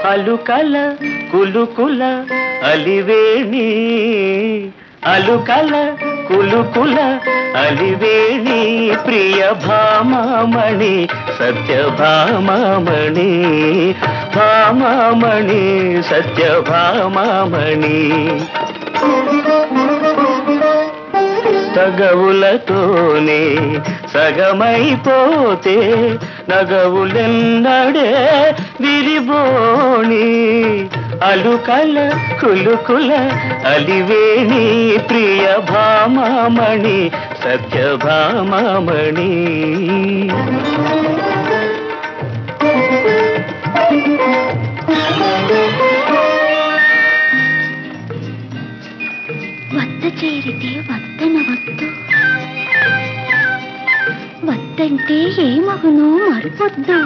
అలుకల కులుకుల అలివేణి అలుకల కులుకుల అలివేణి ప్రియ భామామణి సత్య భామామణి భామామణి సత్య భామామణి తగవులతోనే సగమైపోతే నగవులెన్నడే విరిబోణి అలుకల కులుకుల అలివేణి ప్రియ భామామణి సత్య భామామణి వద్ద చేరితే వద్దన వద్దు వద్దంటే ఏ మగును మరిపొద్దు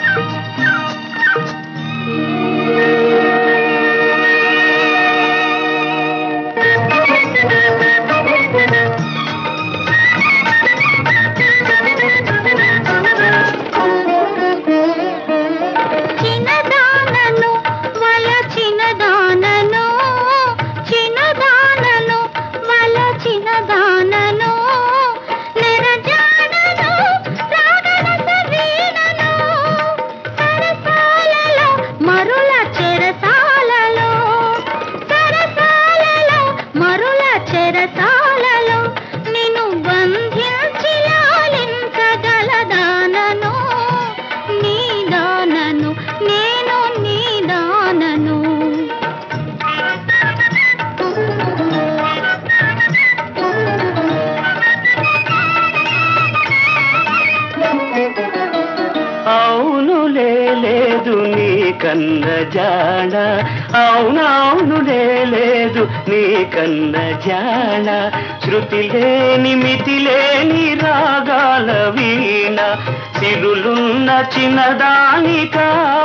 చిన్నదానను వల చిన్నదానను చిన్నదానను వల చిన్నదానను నిరజానను రాగరస వీణను సరసాలలో మరుల చెరసాలలో సరసాలలో మరుల చెరసాలలో నిన్ను బంధించి లాలించగలదానను నీదానను నేను నీదానను అవునులే లేదు నీ కన్న జాడ అవునవునులే లేదు నీ కన్న జాడ శృతి లేని మితి లేని రాగాల వీణ సిరులున్న చిన్నదానిక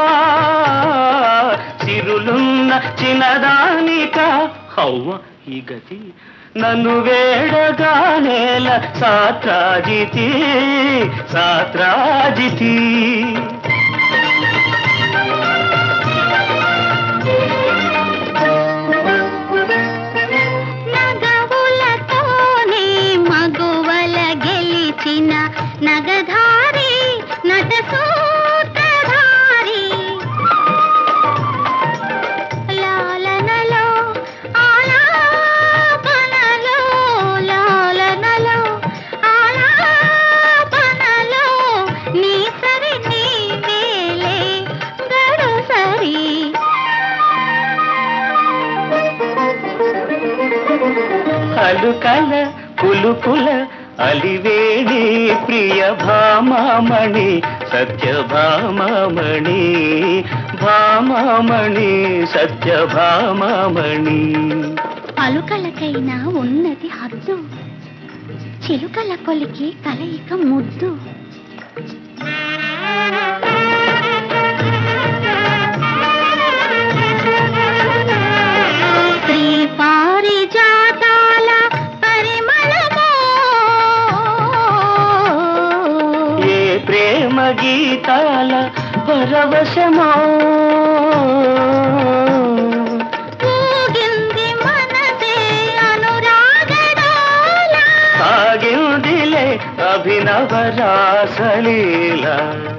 సిరులున్న చిన్నదానిక హవ్వ ఈ గతి నన్ను వేడగానేల సాత్రాజితి సాత్రాజితి నగవులతోనే మగువల గెలిచిన నగధారి నట సూత్రధారి లాలనలో ఆలాపనలో లాలనలో ఆలాపనలో నీ సరి నీ వేలే గడు సరి అలుకల కులుకుల అలివేణి ప్రియ భామామణి సత్య భామామణి భామామణి సత్య భామామణి పలుకలకైనా ఉన్నది హద్దు చిలుకల కొలికి కలయిక ముద్దు శ్రీ పారిజాతాల పరిమళమో ఏ ప్రేమ గీతాల పరవశమో ఊగింది మనసే అనురాగడాల సాగిందిలే అభినవ రాసలీల